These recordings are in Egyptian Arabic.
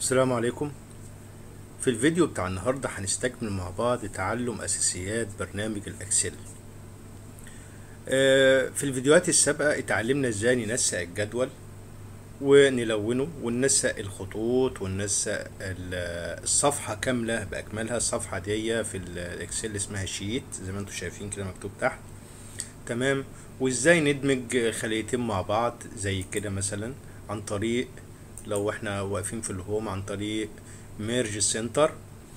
السلام عليكم في الفيديو بتاع النهاردة هنستكمل مع بعض تعلم أساسيات برنامج الأكسل آه، في الفيديوهات السابقة اتعلمنا ازاي ننسق الجدول ونلونه وننسق الخطوط وننسق ال- الصفحة كاملة بأكملها الصفحة دي في الأكسل اسمها شيت زي ما انتم شايفين كده مكتوب تحت تمام وازاي ندمج خليتين مع بعض زي كده مثلا عن طريق لو احنا واقفين في الهوم عن طريق ميرج سنتر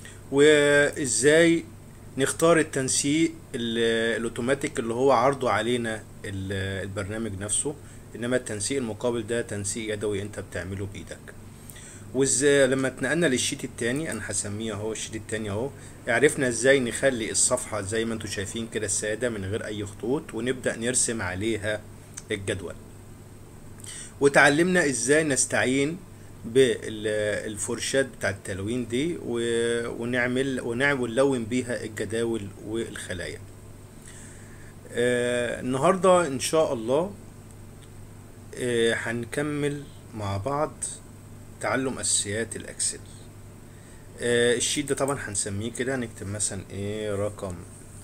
وازاي نختار التنسيق ال- الاوتوماتيك اللي هو عرضه علينا ال- البرنامج نفسه انما التنسيق المقابل ده تنسيق يدوي انت بتعمله بايدك وازاي لما اتنقلنا للشيت التاني انا هسميه اهو الشيت التاني اهو عرفنا ازاي نخلي الصفحة زي ما انتم شايفين كده السادة من غير اي خطوط ونبدأ نرسم عليها الجدول وتعلمنا ازاي نستعين بالفرشات بتاع التلوين دي و- ونعمل ونعمل ونلون بيها الجداول والخلايا آه النهارده ان شاء الله آه هنكمل مع بعض تعلم اساسيات الاكسل آه الشيت ده طبعا هنسميه كده هنكتب مثلا ايه رقم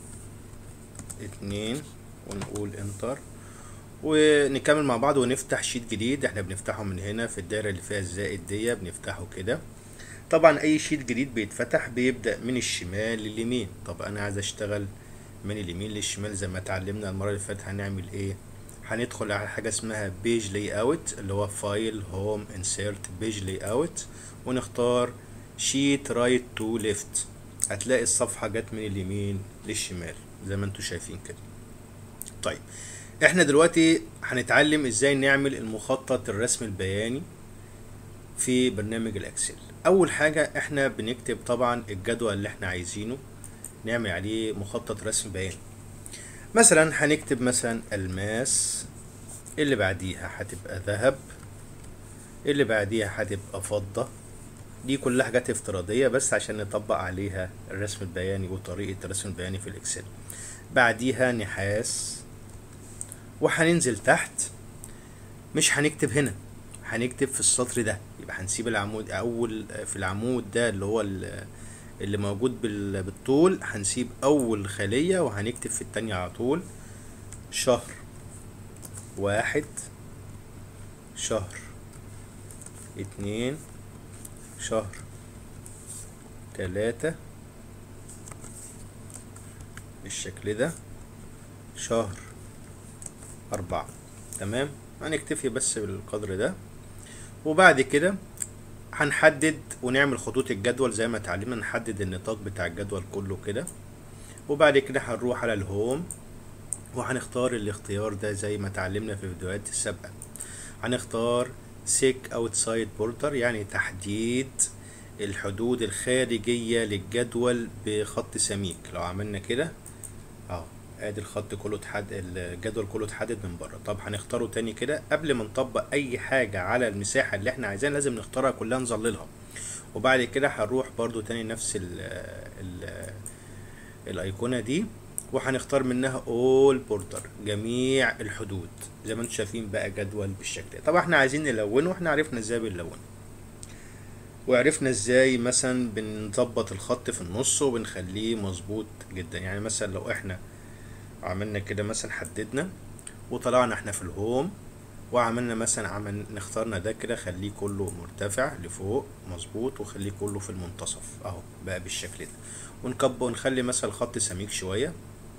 اتنين ونقول انتر ونكمل مع بعض ونفتح شيت جديد احنا بنفتحه من هنا في الدايرة اللي فيها الزائد دي بنفتحه كده طبعا اي شيت جديد بيتفتح بيبدأ من الشمال لليمين طب انا عايز اشتغل من اليمين للشمال زي ما اتعلمنا المرة اللي فاتت هنعمل ايه هندخل على حاجة اسمها بيج لاي اوت اللي هو فايل هوم انسيرت بيج لاي اوت ونختار شيت رايت تو ليفت هتلاقي الصفحة جت من اليمين للشمال زي ما انتم شايفين كده طيب احنا دلوقتي هنتعلم ازاي نعمل المخطط الرسم البياني في برنامج الاكسل اول حاجة احنا بنكتب طبعا الجدول اللي احنا عايزينه نعمل عليه مخطط رسم بياني مثلا هنكتب مثلا الماس اللي بعديها هتبقى ذهب اللي بعديها هتبقى فضة دي كلها حاجات افتراضية بس عشان نطبق عليها الرسم البياني وطريقة الرسم البياني في الاكسل بعديها نحاس وهننزل تحت مش هنكتب هنا هنكتب في السطر ده يبقى هنسيب العمود اول في العمود ده اللي هو ال- اللي موجود بال- بالطول هنسيب اول خلية وهنكتب في التانية على طول شهر واحد شهر اتنين شهر تلاتة بالشكل ده شهر أربعة تمام هنكتفي بس بالقدر ده وبعد كده هنحدد ونعمل خطوط الجدول زي ما اتعلمنا نحدد النطاق بتاع الجدول كله كده وبعد كده هنروح على الهوم وهنختار الاختيار ده زي ما اتعلمنا في الفيديوهات السابقة هنختار سيك اوتسايد بوردر يعني تحديد الحدود الخارجية للجدول بخط سميك لو عملنا كده اهو ادي الخط كله اتحدد الجدول كله اتحدد من بره طب هنختاره تاني كده قبل ما نطبق اي حاجة على المساحة اللي احنا عايزينها لازم نختارها كلها نظللها وبعد كده هنروح برضو تاني نفس ال ال الايقونة دي وهنختار منها all border جميع الحدود زي ما انتم شايفين بقى جدول بالشكل ده طبعا احنا عايزين نلونه احنا عرفنا ازاي بنلونه وعرفنا ازاي مثلا بنظبط الخط في النص وبنخليه مظبوط جدا يعني مثلا لو احنا عملنا كده مثلا حددنا وطلعنا احنا في الهوم وعملنا مثلا عمل نختارنا ده كده خليه كله مرتفع لفوق مظبوط وخليه كله في المنتصف اهو بقى بالشكل ده ونكبر ونخلي مثلا الخط سميك شوية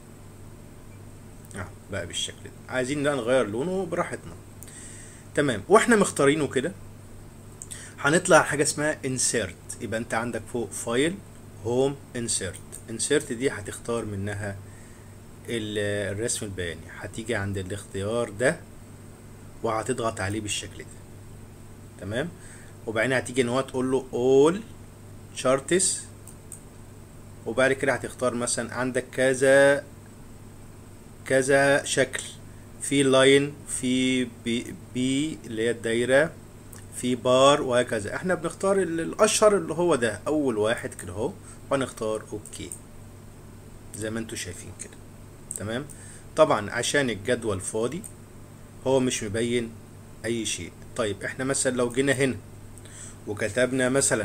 اهو بقى بالشكل ده عايزين بقى نغير لونه براحتنا تمام واحنا مختارينه كده هنطلع على حاجة اسمها insert يبقى انت عندك فوق فايل هوم insert insert دي هتختار منها ال- الرسم البياني هتيجي عند الاختيار ده وهتضغط عليه بالشكل ده تمام وبعدين هتيجي ان هو تقول له all charts وبعد كده هتختار مثلا عندك كذا كذا شكل في لاين في بي, بي اللي هي الدايره في بار وهكذا احنا بنختار ال- الاشهر اللي هو ده اول واحد كده اهو وهنختار اوكي زي ما انتوا شايفين كده تمام طبعا عشان الجدول فاضي هو مش مبين اي شيء طيب احنا مثلا لو جينا هنا وكتبنا مثلا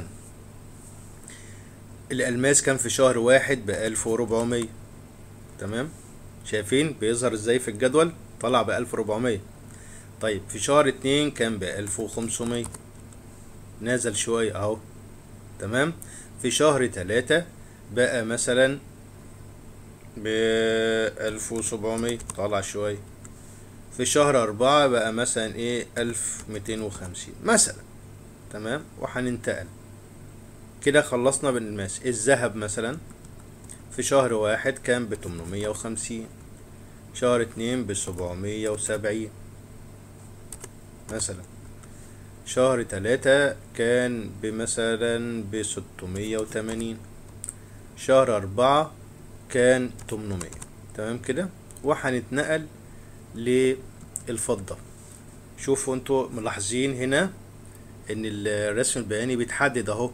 الألماس كان في شهر واحد بألف وربعمية تمام شايفين بيظهر ازاي في الجدول طلع بألف وربعمية طيب في شهر اتنين كان بألف وخمسمية نزل شوية اهو تمام في شهر تلاتة بقى مثلا بألف وسبعمية طلع شوية في شهر أربعة بقى مثلا ايه ألف ميتين وخمسين مثلا تمام وهننتقل كده خلصنا بالماس الذهب مثلا في شهر واحد كان بتمنمية وخمسين شهر اتنين بسبعمية وسبعين مثلا شهر تلاتة كان بمثلا بستمية وتمانين شهر أربعة كان تمنمية تمام كده وهنتنقل للفضة شوفوا انتوا ملاحظين هنا ان الرسم البياني بيتحدد اهو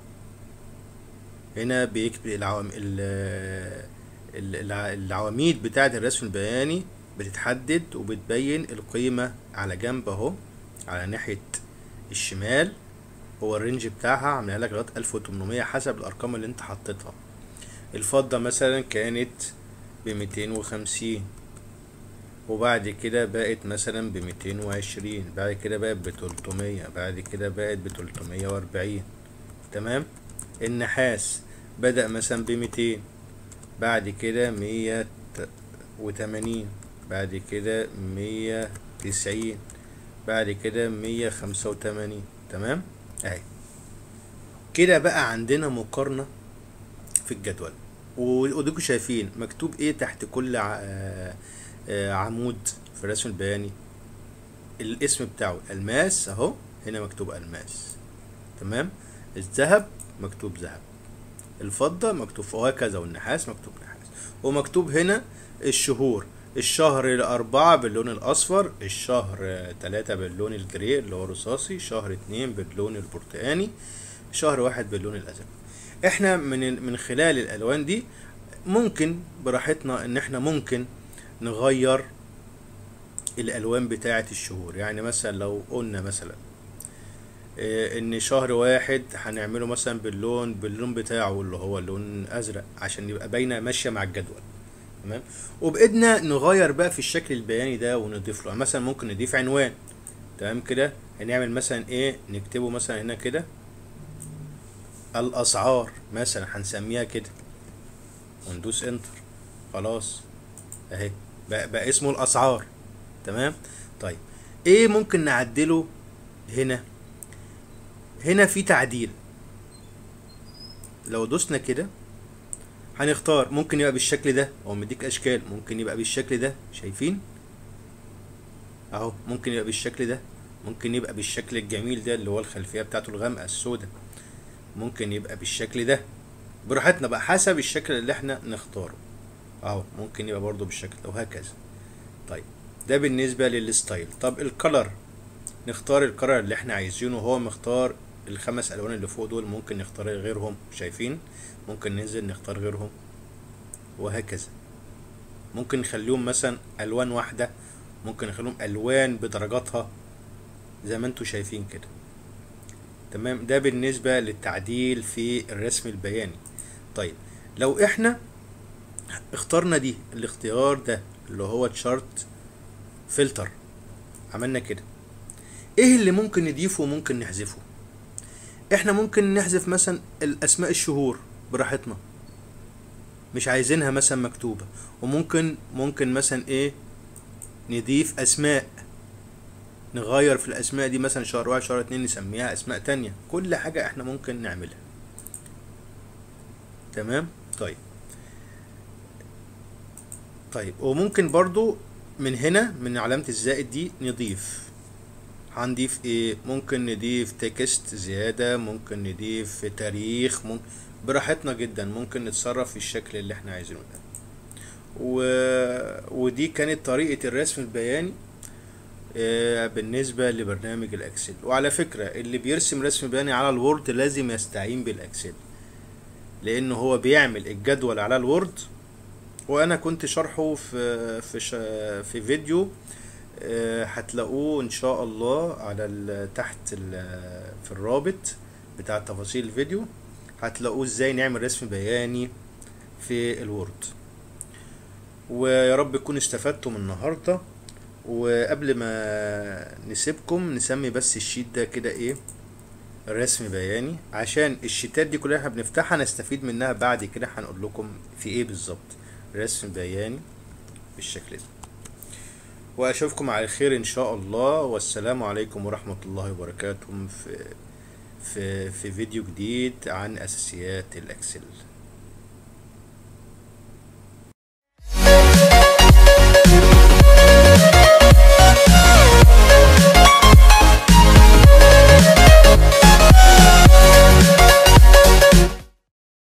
هنا بيكتب العوام ال- الع- العواميد بتاعة الرسم البياني بتتحدد وبتبين القيمة على جنب اهو على ناحية الشمال هو الرينج بتاعها عاملها لك لغاية 1800 حسب الأرقام اللي أنت حطيتها الفضة مثلا كانت بميتين وخمسين وبعد كده بقت مثلا بميتين وعشرين بعد كده بقت بتلتمية بعد كده بقت بتلتمية وأربعين تمام النحاس بدأ مثلا بميتين بعد كده مية وتمانين بعد كده مية تسعين بعد كده مية خمسة وتمانين تمام اهي كده بقى عندنا مقارنة في الجدول و- وديكوا شايفين مكتوب ايه تحت كل ع- آه، آه، عمود في الرسم البياني الاسم بتاعه الماس اهو هنا مكتوب الماس تمام الذهب مكتوب ذهب الفضة مكتوب وهكذا والنحاس مكتوب نحاس ومكتوب هنا الشهور الشهر الأربعة باللون الأصفر الشهر آه، تلاتة باللون الجري اللي هو رصاصي شهر اتنين باللون البرتقاني شهر واحد باللون الأزرق احنا من من خلال الألوان دي ممكن براحتنا ان احنا ممكن نغير الألوان بتاعة الشهور يعني مثلا لو قلنا مثلا آه، ان شهر واحد هنعمله مثلا باللون باللون بتاعه اللي هو اللون ازرق عشان يبقى باينه ماشيه مع الجدول تمام وبايدنا نغير بقى في الشكل البياني ده ونضيف له يعني مثلا ممكن نضيف عنوان تمام كده هنعمل مثلا ايه نكتبه مثلا هنا كده الاسعار مثلا هنسميها كده وندوس انتر خلاص اهي بقى, بقى اسمه الاسعار تمام طيب ايه ممكن نعدله هنا هنا في تعديل لو دوسنا كده هنختار ممكن يبقى بالشكل ده هو مديك اشكال ممكن يبقى بالشكل ده شايفين اهو ممكن يبقى بالشكل ده ممكن يبقى بالشكل الجميل ده اللي هو الخلفيه بتاعته الغامقه السوداء ممكن يبقى بالشكل ده براحتنا بقى حسب الشكل اللي احنا نختاره اهو ممكن يبقى برضو بالشكل ده وهكذا طيب ده بالنسبه للستايل طب الكلر نختار الكلر اللي احنا عايزينه هو مختار الخمس الوان اللي فوق دول ممكن نختار غيرهم شايفين ممكن ننزل نختار غيرهم وهكذا ممكن نخليهم مثلا الوان واحده ممكن نخليهم الوان بدرجاتها زي ما انتوا شايفين كده تمام ده بالنسبه للتعديل في الرسم البياني طيب لو احنا اخترنا دي الاختيار ده اللي هو تشارت فلتر عملنا كده ايه اللي ممكن نضيفه وممكن نحذفه احنا ممكن نحذف مثلا الاسماء الشهور براحتنا مش عايزينها مثلا مكتوبة وممكن ممكن مثلا ايه نضيف اسماء نغير في الاسماء دي مثلا شهر واحد شهر اتنين نسميها اسماء تانية كل حاجة احنا ممكن نعملها تمام طيب طيب وممكن برضو من هنا من علامة الزائد دي نضيف هنضيف ايه ممكن نضيف تكست زيادة ممكن نضيف تاريخ ممكن براحتنا جدا ممكن نتصرف في الشكل اللي احنا عايزينه ده و... ودي كانت طريقة الرسم البياني آه، بالنسبة لبرنامج الأكسل وعلى فكرة اللي بيرسم رسم بياني على الوورد لازم يستعين بالأكسل لأنه هو بيعمل الجدول على الوورد وأنا كنت شرحه في في ش... في فيديو آه، هتلاقوه إن شاء الله على ال... تحت ال... في الرابط بتاع تفاصيل الفيديو هتلاقوه ازاي نعمل رسم بياني في الوورد ويا رب تكونوا استفدتم النهارده وقبل ما نسيبكم نسمي بس الشيت ده كده ايه رسم بياني عشان الشيتات دي كلها احنا بنفتحها نستفيد منها بعد كده هنقول لكم في ايه بالظبط رسم بياني بالشكل ده واشوفكم على خير ان شاء الله والسلام عليكم ورحمة الله وبركاته في في في فيديو جديد عن اساسيات الاكسل